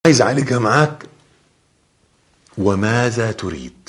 عايز اعالجها معاك وماذا تريد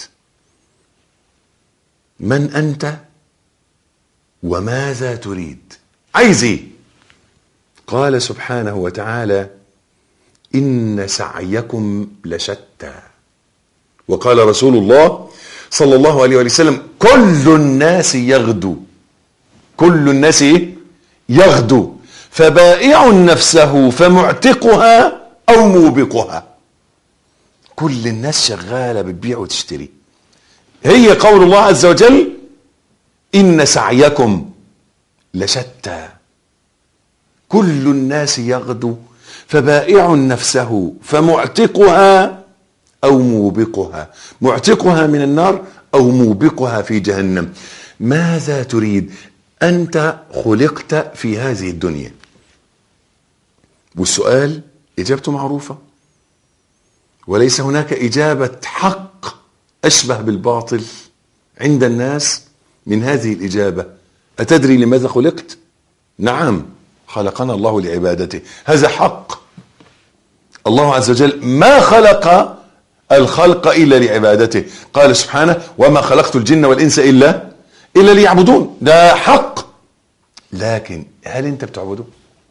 من انت وماذا تريد عايز ايه قال سبحانه وتعالى ان سعيكم لشتى وقال رسول الله صلى الله عليه وسلم كل الناس يغدو كل الناس ايه يغدو فبائع نفسه فمعتقها او موبقها كل الناس شغاله بتبيع وتشتري هي قول الله عز وجل ان سعيكم لشتى كل الناس يغدو فبائع نفسه فمعتقها او موبقها معتقها من النار او موبقها في جهنم ماذا تريد انت خلقت في هذه الدنيا والسؤال اجابته معروفه وليس هناك اجابه حق اشبه بالباطل عند الناس من هذه الاجابه اتدري لماذا خلقت نعم خلقنا الله لعبادته هذا حق الله عز وجل ما خلق الخلق الا لعبادته قال سبحانه وما خلقت الجن والانس الا الا ليعبدون ده حق لكن هل انت بتعبده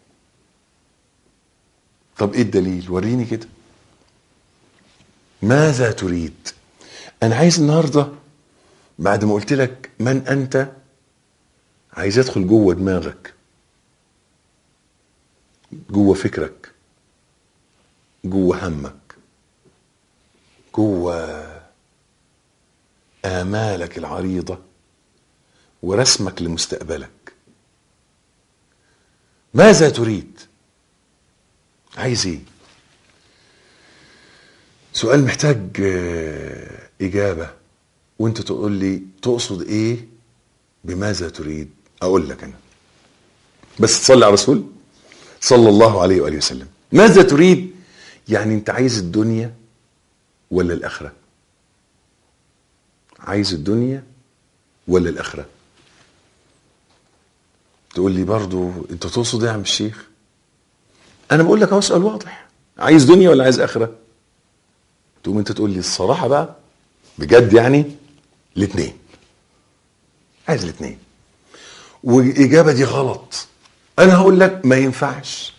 طب ايه الدليل وريني كده ماذا تريد انا عايز النهارده بعد ما قلت لك من انت عايز ادخل جوه دماغك جوه فكرك جوه همك جوه آمالك العريضة ورسمك لمستقبلك ماذا تريد عايز ايه سؤال محتاج آه، إجابة وانت تقول لي تقصد ايه بماذا تريد اقول لك انا بس تصلي على الرسول صلى الله عليه وآله وسلم ماذا تريد يعني انت عايز الدنيا ولا الآخرة عايز الدنيا ولا الآخرة تقول لي برضو انت تقصد ايه يا عم الشيخ انا بقول لك اهو سؤال واضح عايز دنيا ولا عايز آخرة تقوم انت تقول لي الصراحة بقى بجد يعني الاثنين عايز الاثنين والإجابة دي غلط أنا هقول لك ما ينفعش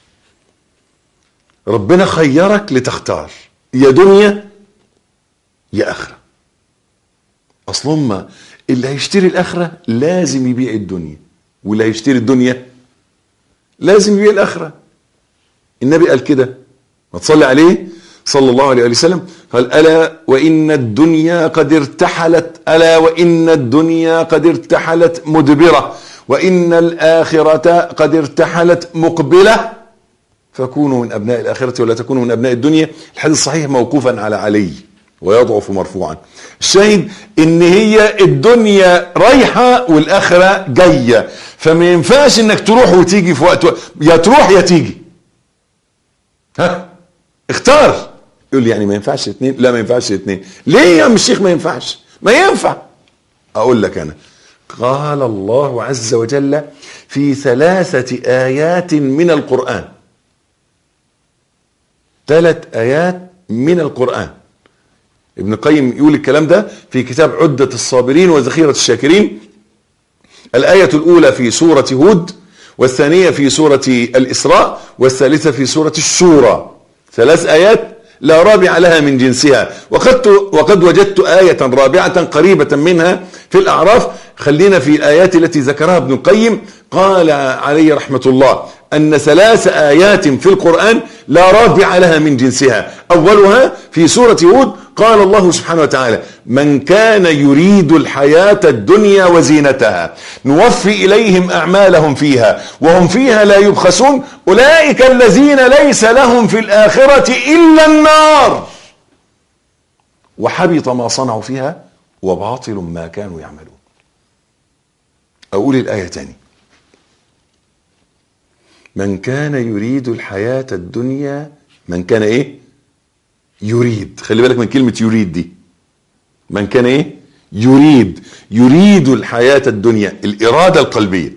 ربنا خيرك لتختار يا دنيا يا آخرة أصل هما اللي هيشتري الآخرة لازم يبيع الدنيا واللي هيشتري الدنيا لازم يبيع الآخرة النبي قال كده ما تصلي عليه صلى الله عليه وسلم قال ألا وإن الدنيا قد ارتحلت ألا وإن الدنيا قد ارتحلت مدبرة وإن الآخرة قد ارتحلت مقبلة فكونوا من أبناء الآخرة ولا تكونوا من أبناء الدنيا الحديث صحيح موقوفا على علي ويضعف مرفوعا الشاهد ان هي الدنيا رايحة والاخرة جاية فما ينفعش انك تروح وتيجي في وقت يا تروح يا تيجي ها اختار يقول لي يعني ما ينفعش الاثنين لا ما ينفعش الاثنين ليه يا عم الشيخ ما ينفعش ما ينفع اقول لك انا قال الله عز وجل في ثلاثة آيات من القرآن ثلاث آيات من القرآن ابن القيم يقول الكلام ده في كتاب عدة الصابرين وذخيرة الشاكرين الآية الأولى في سورة هود والثانية في سورة الإسراء والثالثة في سورة الشورى ثلاث آيات لا رابع لها من جنسها وقد وقد وجدت آية رابعة قريبة منها في الأعراف خلينا في الآيات التي ذكرها ابن القيم قال عليه رحمة الله أن ثلاث آيات في القرآن لا رابع لها من جنسها أولها في سورة هود قال الله سبحانه وتعالى من كان يريد الحياة الدنيا وزينتها نوفي إليهم أعمالهم فيها وهم فيها لا يبخسون أولئك الذين ليس لهم في الآخرة إلا النار وحبط ما صنعوا فيها وباطل ما كانوا يعملون أقول الآية تاني من كان يريد الحياة الدنيا من كان ايه يريد خلي بالك من كلمة يريد دي من كان ايه يريد يريد الحياة الدنيا الإرادة القلبية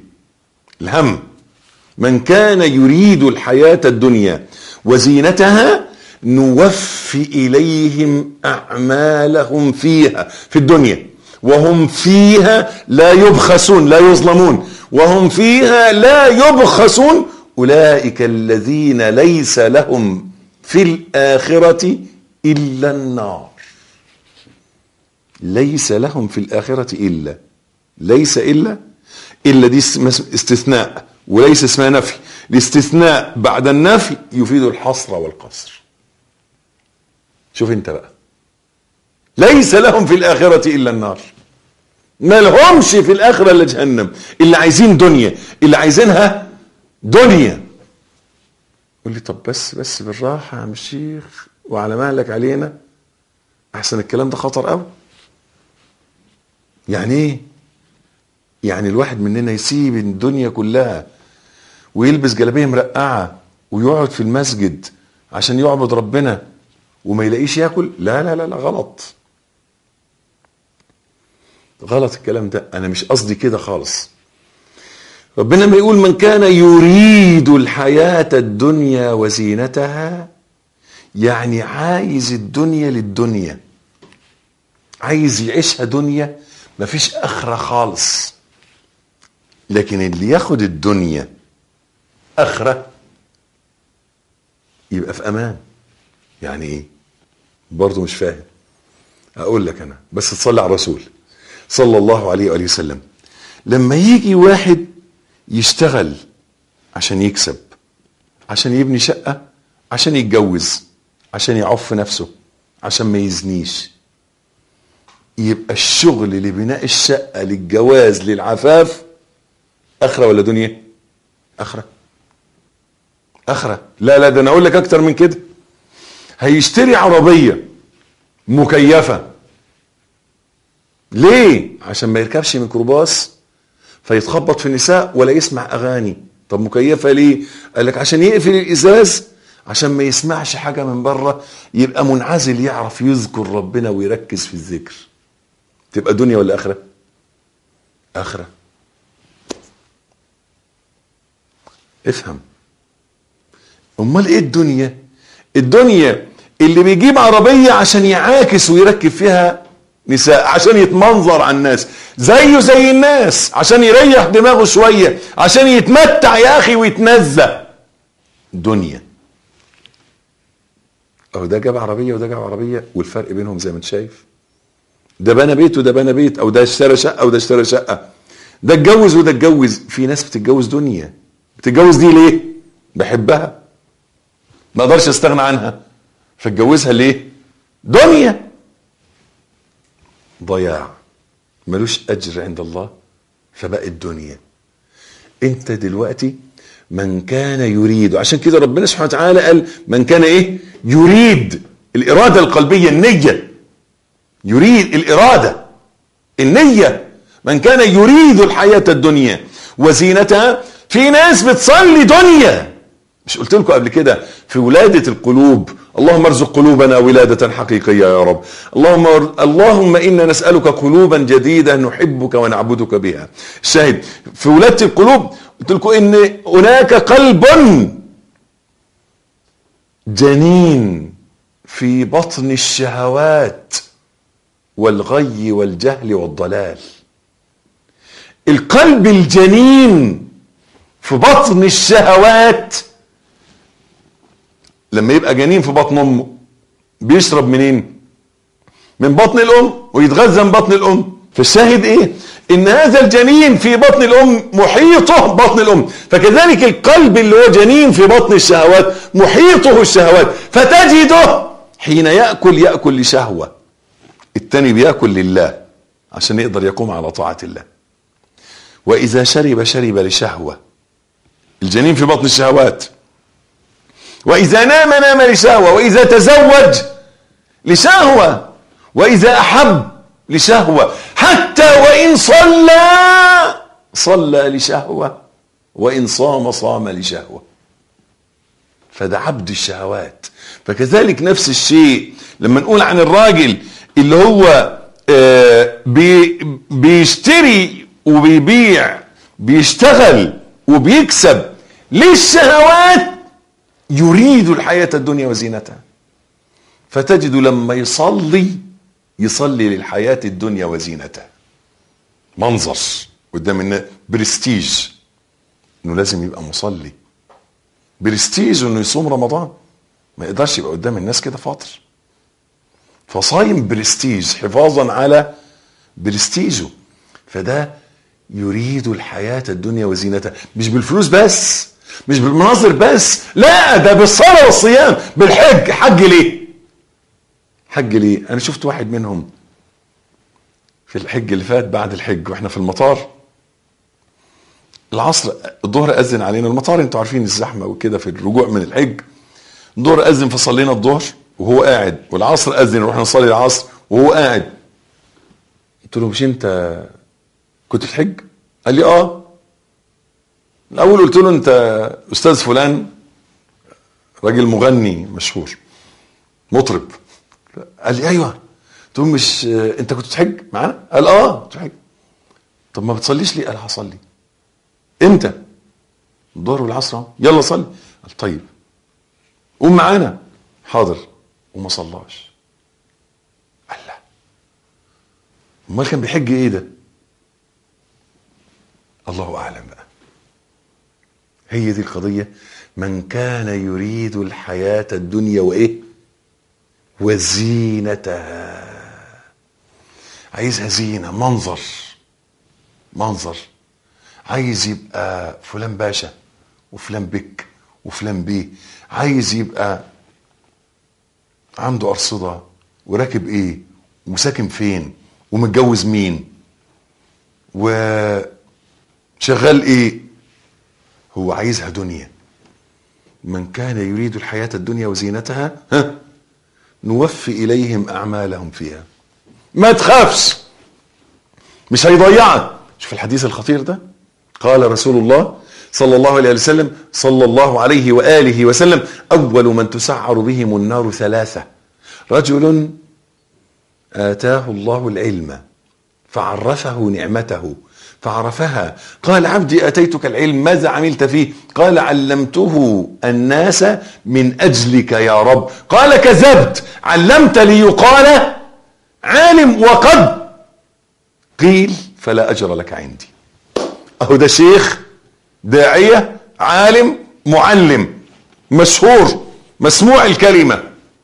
الهم من كان يريد الحياة الدنيا وزينتها نوفي إليهم أعمالهم فيها في الدنيا وهم فيها لا يبخسون لا يظلمون وهم فيها لا يبخسون أولئك الذين ليس لهم في الآخرة إلا النار ليس لهم في الآخرة إلا ليس إلا إلا دي استثناء وليس اسمها نفي الاستثناء بعد النفي يفيد الحصر والقصر شوف انت بقى ليس لهم في الآخرة إلا النار ما لهمش في الآخرة إلا جهنم اللي عايزين دنيا اللي عايزينها دنيا يقول لي طب بس بس بالراحة يا عم الشيخ وعلى مهلك علينا أحسن الكلام ده خطر قوي يعني ايه يعني الواحد مننا يسيب الدنيا كلها ويلبس جلابيه مرقعه ويقعد في المسجد عشان يعبد ربنا وما يلاقيش ياكل لا لا لا لا غلط غلط الكلام ده انا مش قصدي كده خالص ربنا ما يقول من كان يريد الحياة الدنيا وزينتها يعني عايز الدنيا للدنيا عايز يعيشها دنيا مفيش اخرة خالص لكن اللي ياخد الدنيا اخرة يبقى في امان يعني ايه برضه مش فاهم اقول لك انا بس تصلي على الرسول صلى الله عليه وآله وسلم لما يجي واحد يشتغل عشان يكسب عشان يبني شقة عشان يتجوز عشان يعف نفسه عشان ما يزنيش يبقى الشغل لبناء الشقة للجواز للعفاف أخرة ولا دنيا أخرة أخرة لا لا ده أنا أقول لك أكتر من كده هيشتري عربية مكيفة ليه عشان ما يركبش ميكروباص فيتخبط في النساء ولا يسمع أغاني طب مكيفة ليه قال لك عشان يقفل الإزاز عشان ما يسمعش حاجة من بره يبقى منعزل يعرف يذكر ربنا ويركز في الذكر تبقى دنيا ولا آخرة آخرة افهم امال ايه الدنيا الدنيا اللي بيجيب عربية عشان يعاكس ويركب فيها نساء عشان يتمنظر على الناس زيه زي الناس عشان يريح دماغه شوية عشان يتمتع يا اخي ويتنزه دنيا اهو ده جاب عربية وده جاب عربية والفرق بينهم زي ما انت شايف ده بنى بيت وده بنى بيت او ده اشترى شقة وده اشترى شقة ده اتجوز وده اتجوز في ناس بتتجوز دنيا بتتجوز دي ليه بحبها ما اقدرش استغنى عنها فاتجوزها ليه دنيا ضياع ملوش اجر عند الله فبقت دنيا انت دلوقتي من كان يريد عشان كده ربنا سبحانه وتعالى قال من كان ايه يريد الاراده القلبيه النيه يريد الاراده النيه من كان يريد الحياه الدنيا وزينتها في ناس بتصلي دنيا مش قلت لكم قبل كده في ولادة القلوب اللهم ارزق قلوبنا ولادة حقيقية يا رب اللهم اللهم إنا نسألك قلوبا جديدة نحبك ونعبدك بها الشاهد في ولادة القلوب قلت لكم إن هناك قلب جنين في بطن الشهوات والغي والجهل والضلال القلب الجنين في بطن الشهوات لما يبقى جنين في بطن امه بيشرب منين من بطن الام ويتغذى من بطن الام فالشاهد ايه ان هذا الجنين في بطن الام محيطه بطن الام فكذلك القلب اللي هو جنين في بطن الشهوات محيطه الشهوات فتجده حين ياكل ياكل لشهوه التاني بياكل لله عشان يقدر يقوم على طاعه الله واذا شرب شرب لشهوه الجنين في بطن الشهوات واذا نام نام لشهوه واذا تزوج لشهوه واذا احب لشهوه حتى وان صلى صلى لشهوه وان صام صام لشهوه فده عبد الشهوات فكذلك نفس الشيء لما نقول عن الراجل اللي هو آه بي بيشتري وبيبيع بيشتغل وبيكسب للشهوات يريد الحياة الدنيا وزينتها فتجد لما يصلي يصلي للحياة الدنيا وزينتها منظر قدام الناس برستيج انه لازم يبقى مصلي برستيج انه يصوم رمضان ما يقدرش يبقى قدام الناس كده فاطر فصايم برستيج حفاظا على برستيجه فده يريد الحياة الدنيا وزينتها مش بالفلوس بس مش بالمناظر بس لا ده بالصلاة والصيام بالحج حج ليه حج ليه انا شفت واحد منهم في الحج اللي فات بعد الحج واحنا في المطار العصر الظهر اذن علينا المطار انتوا عارفين الزحمه وكده في الرجوع من الحج الظهر اذن فصلينا الظهر وهو قاعد والعصر اذن رحنا نصلي العصر وهو قاعد قلت له مش انت كنت في حج قال لي اه الاول قلت له انت استاذ فلان راجل مغني مشهور مطرب قال لي ايوه قلت له مش انت كنت بتحج معانا قال اه كنت بحج طب ما بتصليش ليه قال هصلي امتى الظهر والعصر اهو يلا صلي قال طيب قوم معانا حاضر وما صلاش قال لا امال كان بيحج ايه ده الله اعلم بقى هي دي القضيه من كان يريد الحياه الدنيا وايه وزينتها عايزها زينه منظر منظر عايز يبقى فلان باشا وفلان بك وفلان بيه عايز يبقى عنده أرصدة وراكب ايه وساكن فين ومتجوز مين وشغال ايه هو عايزها دنيا من كان يريد الحياة الدنيا وزينتها ها نوفي إليهم أعمالهم فيها ما تخافش مش هيضيعك شوف الحديث الخطير ده قال رسول الله صلى الله عليه وسلم صلى الله عليه وآله وسلم أول من تسعر بهم النار ثلاثة رجل آتاه الله العلم فعرفه نعمته فعرفها قال عبدي أتيتك العلم ماذا عملت فيه قال علمته الناس من أجلك يا رب قال كذبت علمت ليقال عالم وقد قيل فلا أجر لك عندي أهو ده شيخ داعية عالم معلم مشهور مسموع الكلمة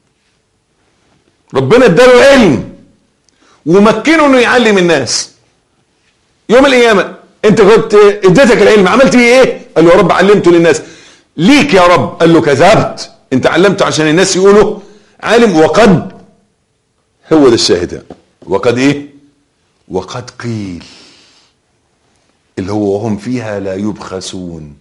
ربنا اداله علم ومكنه انه يعلم الناس يوم القيامة انت كنت اديتك العلم عملت فيه ايه قال له يا رب علمته للناس ليك يا رب قال له كذبت انت علمته عشان الناس يقولوا عالم وقد هو ده الشاهد وقد ايه وقد قيل اللي هو وهم فيها لا يبخسون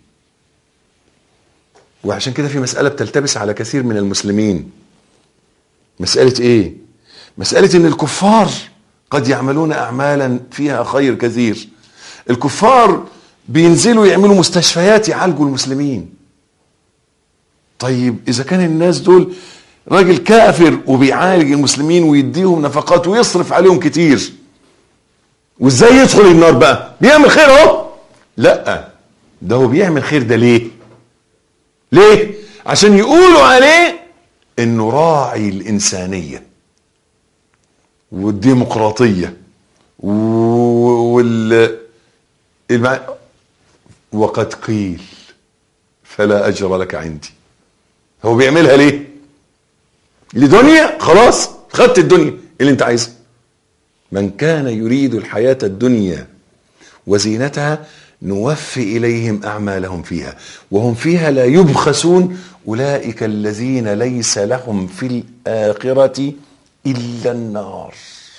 وعشان كده في مسألة بتلتبس على كثير من المسلمين مسألة ايه مسألة ان الكفار قد يعملون اعمالا فيها خير كثير الكفار بينزلوا يعملوا مستشفيات يعالجوا المسلمين طيب اذا كان الناس دول راجل كافر وبيعالج المسلمين ويديهم نفقات ويصرف عليهم كتير وازاي يدخل النار بقى بيعمل خير اهو لا ده هو بيعمل خير ده ليه ليه عشان يقولوا عليه انه راعي الانسانيه والديمقراطيه وال المع... وقد قيل فلا اجر لك عندي هو بيعملها ليه لدنيا خلاص خدت الدنيا اللي انت عايزها من كان يريد الحياة الدنيا وزينتها نوفي إليهم أعمالهم فيها وهم فيها لا يبخسون أولئك الذين ليس لهم في الآخرة إلا النار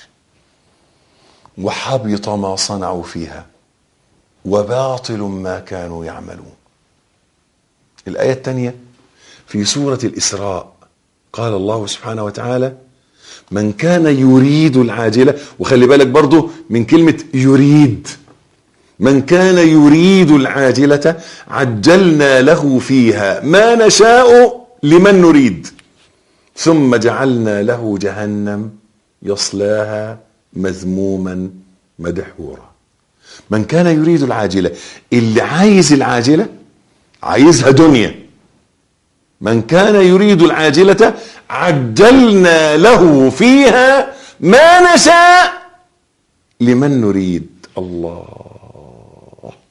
وحبط ما صنعوا فيها وباطل ما كانوا يعملون الآية الثانية في سورة الإسراء قال الله سبحانه وتعالى من كان يريد العاجلة وخلي بالك برضو من كلمة يريد من كان يريد العاجلة عجلنا له فيها ما نشاء لمن نريد ثم جعلنا له جهنم يصلاها مذموما مدحورا من كان يريد العاجلة اللي عايز العاجلة عايزها دنيا من كان يريد العاجلة عجلنا له فيها ما نشاء لمن نريد الله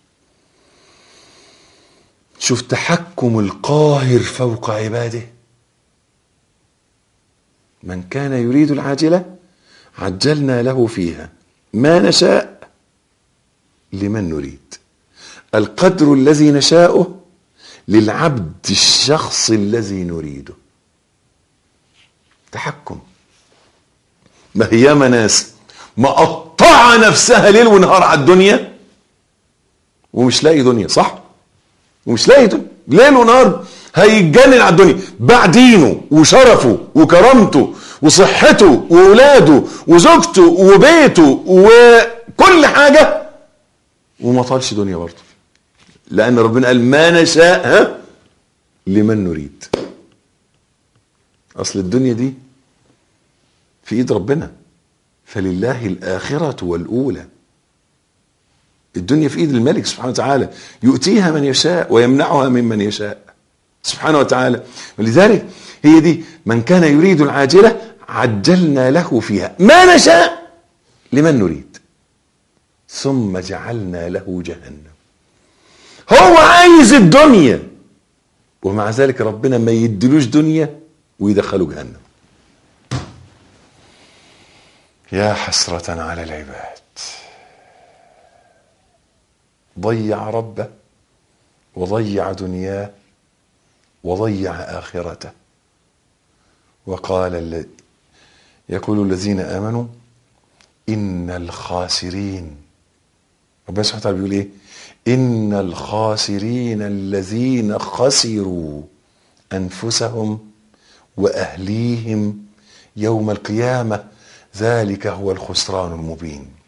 شوف تحكم القاهر فوق عباده من كان يريد العاجلة عجلنا له فيها ما نشاء لمن نريد القدر الذي نشاؤه للعبد الشخص الذي نريده تحكم ما هي ناس مقطعة نفسها ليل ونهار على الدنيا ومش لاقي دنيا صح ومش لاقي دنيا ليل ونهار هيتجنن على الدنيا باع دينه وشرفه وكرامته وصحته واولاده وزوجته وبيته وكل حاجه وما طالش دنيا برضه لان ربنا قال ما نشاء ها لمن نريد اصل الدنيا دي في ايد ربنا فلله الاخره والاولى الدنيا في ايد الملك سبحانه وتعالى يؤتيها من يشاء ويمنعها ممن يشاء سبحانه وتعالى ولذلك هي دي من كان يريد العاجله عجلنا له فيها ما نشاء لمن نريد ثم جعلنا له جهنم هو عايز الدنيا ومع ذلك ربنا ما يدلوش دنيا ويدخله جهنم يا حسرة على العباد ضيع ربه وضيع دنياه وضيع آخرته وقال الذي يقول الذين آمنوا إن الخاسرين ربنا سبحانه وتعالى بيقول إيه إن الخاسرين الذين خسروا أنفسهم وأهليهم يوم القيامة ذلك هو الخسران المبين